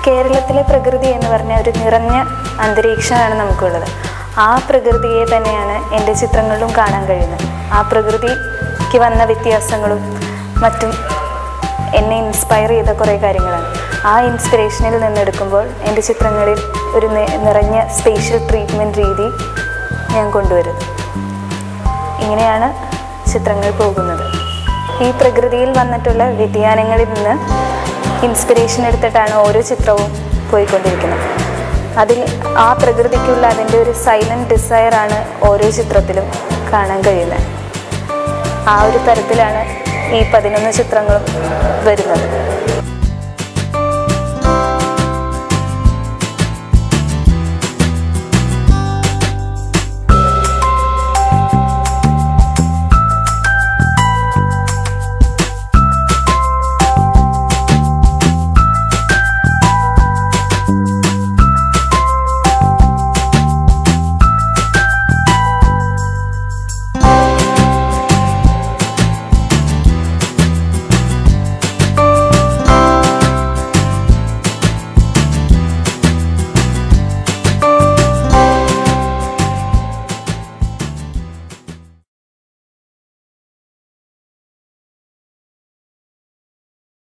കേരളത്തിലെ പ്രകൃതി എന്ന് പറഞ്ഞ ഒരു നിറഞ്ഞ അന്തരീക്ഷമാണ് നമുക്കുള്ളത് ആ പ്രകൃതിയെ തന്നെയാണ് എൻ്റെ ചിത്രങ്ങളിലും കാണാൻ കഴിയുന്നത് ആ പ്രകൃതിക്ക് വന്ന വ്യത്യാസങ്ങളും മറ്റും എന്നെ ഇൻസ്പയർ ചെയ്ത കുറേ കാര്യങ്ങളാണ് ആ ഇൻസ്പിറേഷനിൽ നിന്നെടുക്കുമ്പോൾ എൻ്റെ ചിത്രങ്ങളിൽ ഒരു നി- നിറഞ്ഞ സ്പേഷ്യൽ ട്രീറ്റ്മെൻറ്റ് രീതി ഞാൻ കൊണ്ടുവരുന്നു ഇങ്ങനെയാണ് ചിത്രങ്ങൾ പോകുന്നത് ഈ പ്രകൃതിയിൽ വന്നിട്ടുള്ള വ്യതിയാനങ്ങളിൽ നിന്ന് ഇൻസ്പിറേഷൻ എടുത്തിട്ടാണ് ഓരോ ചിത്രവും പോയിക്കൊണ്ടിരിക്കുന്നത് അതിൽ ആ പ്രകൃതിക്കുള്ള അതിൻ്റെ ഒരു സൈലൻറ്റ് ഡിസയറാണ് ഓരോ ചിത്രത്തിലും കാണാൻ കഴിയുന്നത് ആ ഒരു തരത്തിലാണ് ഈ പതിനൊന്ന് ചിത്രങ്ങളും വരുന്നത്